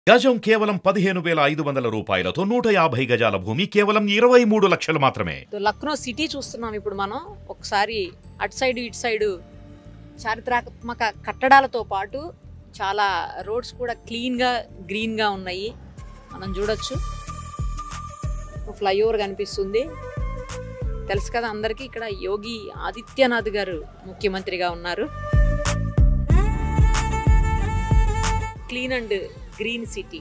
గజం కేవలం పదిహేను వేల ఐదు వందల రూపాయలతో నూట యాభై గజాల భూమి కేవలం ఇరవై మూడు లక్షలు మాత్రమే లక్నో సిటీ చూస్తున్నాం ఇప్పుడు మనం ఒకసారి అటు సైడ్ ఇటు సైడు చారిత్రాత్మక కట్టడాలతో పాటు చాలా రోడ్స్ కూడా క్లీన్గా గ్రీన్గా ఉన్నాయి మనం చూడొచ్చు ఫ్లైఓవర్ కనిపిస్తుంది తెలుసు కదా అందరికీ ఇక్కడ యోగి ఆదిత్యనాథ్ గారు ముఖ్యమంత్రిగా ఉన్నారు clean and green city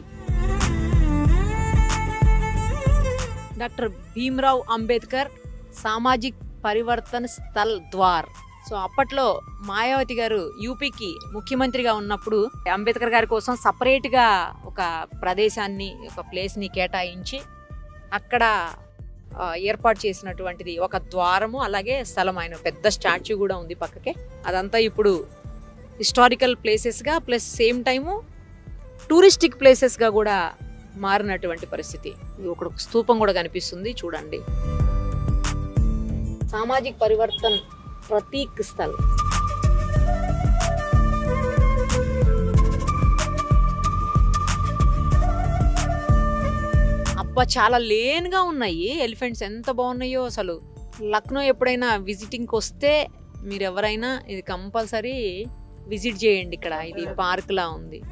doctor Bhimrao Ambedkar Samajik Parivartan Sthal Dwar so అప్పట్లో మాయావతి గారు యూపీకి ముఖ్యమంత్రిగా ఉన్నప్పుడు అంబేద్కర్ గారి కోసం సపరేట్గా ఒక ప్రదేశాన్ని ఒక ప్లేస్ని కేటాయించి అక్కడ ఆ, ఏర్పాటు చేసినటువంటిది ఒక ద్వారము అలాగే స్థలం ఆయన పెద్ద స్టాచ్యూ కూడా ఉంది పక్కకే అదంతా ఇప్పుడు హిస్టారికల్ ప్లేసెస్గా ప్లస్ సేమ్ టైము టూరిస్టిక్ ప్లేసెస్గా కూడా మారినటువంటి పరిస్థితి ఇది ఒక స్తూపం కూడా కనిపిస్తుంది చూడండి సామాజిక్ పరివర్తన్ ప్రతీక్ స్థల్ అబ్బా చాలా లేన్గా ఉన్నాయి ఎలిఫెంట్స్ ఎంత బాగున్నాయో అసలు లక్నో ఎప్పుడైనా విజిటింగ్కి వస్తే మీరు ఎవరైనా ఇది కంపల్సరీ విజిట్ చేయండి ఇక్కడ ఇది పార్క్ లా ఉంది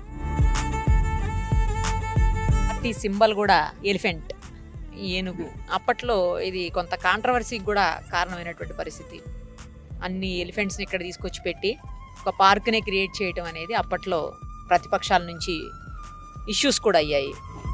పార్టీ సింబల్ కూడా ఎలిఫెంట్ ఏనుగు అప్పట్లో ఇది కొంత కాంట్రవర్సీకి కూడా కారణమైనటువంటి పరిస్థితి అన్ని ఎలిఫెంట్స్ని ఇక్కడ తీసుకొచ్చి పెట్టి ఒక పార్క్నే క్రియేట్ చేయటం అనేది అప్పట్లో ప్రతిపక్షాల నుంచి ఇష్యూస్ కూడా అయ్యాయి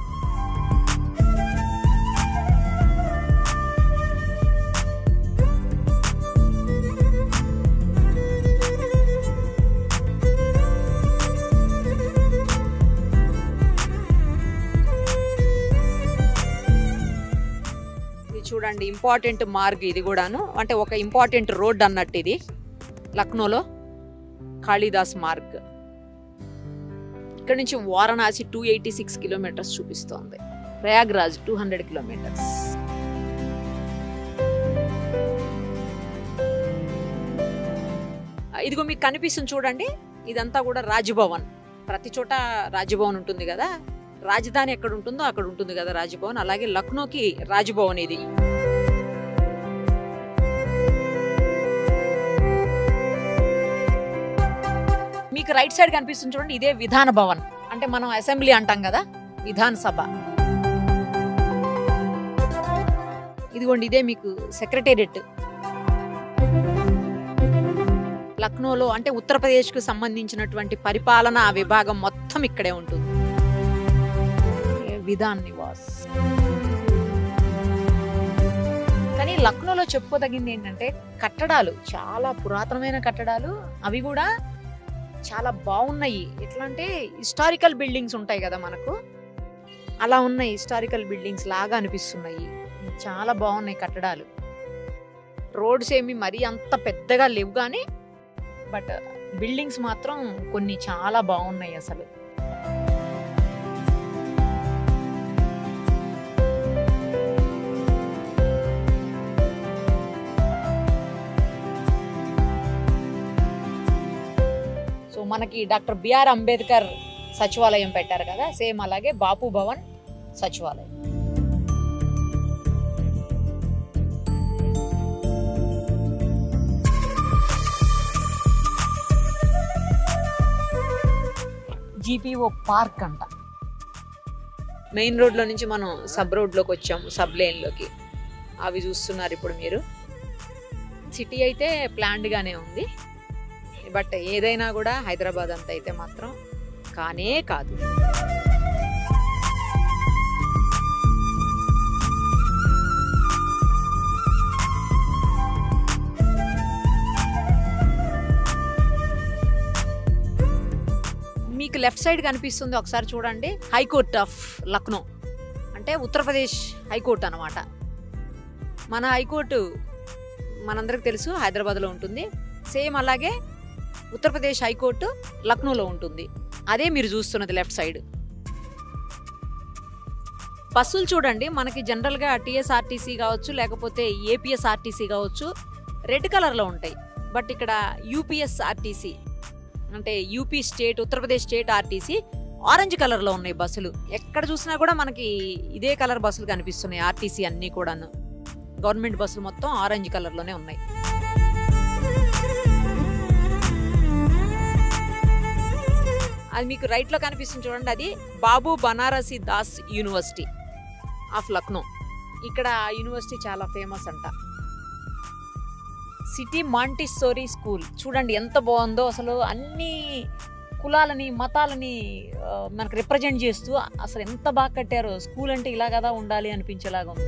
ఇది చూడండి ఇంపార్టెంట్ మార్గ్ ఇది కూడాను అంటే ఒక ఇంపార్టెంట్ రోడ్ అన్నట్టు ఇది లక్నోలో కాళిదాస్ మార్గ్ ఇక్కడ నుంచి Varanasi two eighty six kilometres చూపిస్తోంది ప్రయాగ్రాజ్ టూ హండ్రెడ్ కిలోమీటర్స్ ఇదిగో మీకు కనిపిస్తుంది చూడండి ఇదంతా కూడా రాజ్భవన్ ప్రతి చోట రాజ్భవన్ ఉంటుంది కదా రాజధాని ఎక్కడ ఉంటుందో అక్కడ ఉంటుంది కదా రాజ్భవన్ అలాగే లక్నోకి రాజ్భవన్ ఇది మీకు రైట్ సైడ్ కనిపిస్తుంది చూడండి ఇదే విధాన భవన్ అంటే మనం అసెంబ్లీ అంటాం కదా విధాన సభ ఇదిగోండి ఇదే మీకు సెక్రటేరియట్ లక్నోలో అంటే ఉత్తరప్రదేశ్కు సంబంధించినటువంటి పరిపాలనా విభాగం మొత్తం ఇక్కడే ఉంటుంది విధాన్ నివాస్ కానీ లక్నోలో చెప్పుకోదగింది ఏంటంటే కట్టడాలు చాలా పురాతనమైన కట్టడాలు అవి కూడా చాలా బాగున్నాయి ఎట్లా అంటే హిస్టారికల్ బిల్డింగ్స్ ఉంటాయి కదా మనకు అలా ఉన్నాయి హిస్టారికల్ బిల్డింగ్స్ లాగా అనిపిస్తున్నాయి చాలా బాగున్నాయి కట్టడాలు రోడ్స్ ఏమి మరీ అంత పెద్దగా లేవు కానీ బట్ బిల్డింగ్స్ మాత్రం కొన్ని చాలా బాగున్నాయి అసలు సో మనకి డాక్టర్ బిఆర్ అంబేద్కర్ సచివాలయం పెట్టారు కదా సేమ్ అలాగే బాపు భవన్ సచివాలయం జీపీఓ పార్క్ అంట మెయిన్ రోడ్లో నుంచి మనం సబ్ రోడ్లోకి వచ్చాము సబ్ లేన్లోకి అవి చూస్తున్నారు ఇప్పుడు మీరు సిటీ అయితే ప్లాన్డ్గానే ఉంది బట్ ఏదైనా కూడా హైదరాబాద్ అంత అయితే మాత్రం కానే కాదు మీకు లెఫ్ట్ సైడ్ కనిపిస్తుంది ఒకసారి చూడండి హైకోర్ట్ ఆఫ్ లక్నో అంటే ఉత్తరప్రదేశ్ హైకోర్టు అనమాట మన హైకోర్టు మనందరికి తెలుసు హైదరాబాద్లో ఉంటుంది సేమ్ అలాగే ఉత్తరప్రదేశ్ హైకోర్టు లక్నోలో ఉంటుంది అదే మీరు చూస్తున్నది లెఫ్ట్ సైడ్ బస్సులు చూడండి మనకి జనరల్గా టీఎస్ఆర్టీసీ కావచ్చు లేకపోతే ఏపీఎస్ఆర్టీసీ కావచ్చు రెడ్ కలర్లో ఉంటాయి బట్ ఇక్కడ యూపీఎస్ఆర్టీసీ అంటే UP state Uttar Pradesh state RTC orange కలర్లో ఉన్నాయి బస్సులు ఎక్కడ చూసినా కూడా మనకి ఇదే కలర్ బస్సులు కనిపిస్తున్నాయి ఆర్టీసీ అన్నీ కూడాను గవర్నమెంట్ బస్సులు మొత్తం ఆరెంజ్ కలర్లోనే ఉన్నాయి అది మీకు రైట్లో కనిపిస్తుంది చూడండి అది బాబు బనారసి దాస్ యూనివర్సిటీ ఆఫ్ లక్నో ఇక్కడ ఆ యూనివర్సిటీ చాలా ఫేమస్ అంట సిటీ మాంటిస్సోరీ స్కూల్ చూడండి ఎంత బాగుందో అసలు అన్ని కులాలని మతాలని ఆ, మనకు రిప్రజెంట్ చేస్తూ అసలు ఎంత బాగా కట్టారో స్కూల్ అంటే ఇలా కదా ఉండాలి అనిపించేలాగా ఉంది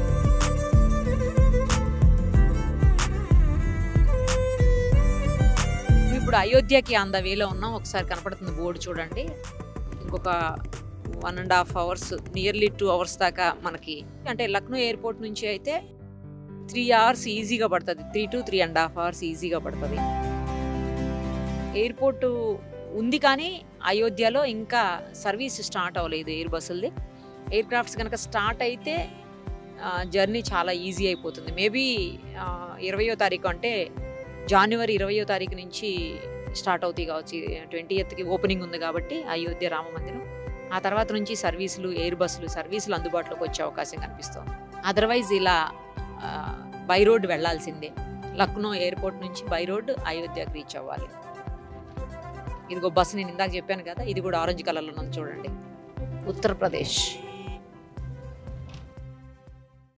ఇప్పుడు అయోధ్యకి ఆన్ ద వేలో ఉన్నాం ఒకసారి కనపడుతుంది బోర్డు చూడండి ఇంకొక one and half hours nearly two hours దాకా మనకి అంటే లక్నో ఎయిర్పోర్ట్ నుంచి అయితే త్రీ అవర్స్ ఈజీగా పడుతుంది three to three and half hours ఈజీగా పడుతుంది ఎయిర్పోర్ట్ ఉంది కానీ అయోధ్యలో ఇంకా సర్వీస్ స్టార్ట్ అవ్వలేదు ఎయిర్ బస్సులది ఎయిర్ క్రాఫ్ట్స్ కనుక స్టార్ట్ అయితే జర్నీ చాలా ఈజీ అయిపోతుంది మేబీ ఇరవయో తారీఖు అంటే జనవరి ఇరవయో తారీఖు నుంచి స్టార్ట్ అవుతాయి కావచ్చు ట్వంటీ ఎత్కి ఓపెనింగ్ ఉంది కాబట్టి అయోధ్య రామ మందిరం ఆ తర్వాత నుంచి సర్వీసులు ఎయిర్ బస్సులు సర్వీసులు అందుబాటులోకి వచ్చే అవకాశం కనిపిస్తుంది అదర్వైజ్ ఇలా బై రోడ్ వెళ్లాల్సిందే లక్నో ఎయిర్పోర్ట్ నుంచి బై రోడ్ అయోధ్యకు రీచ్ అవ్వాలి ఇదిగో బస్సు నేను ఇందాక చెప్పాను కదా ఇది కూడా ఆరెంజ్ కలర్లో ఉంది చూడండి ఉత్తరప్రదేశ్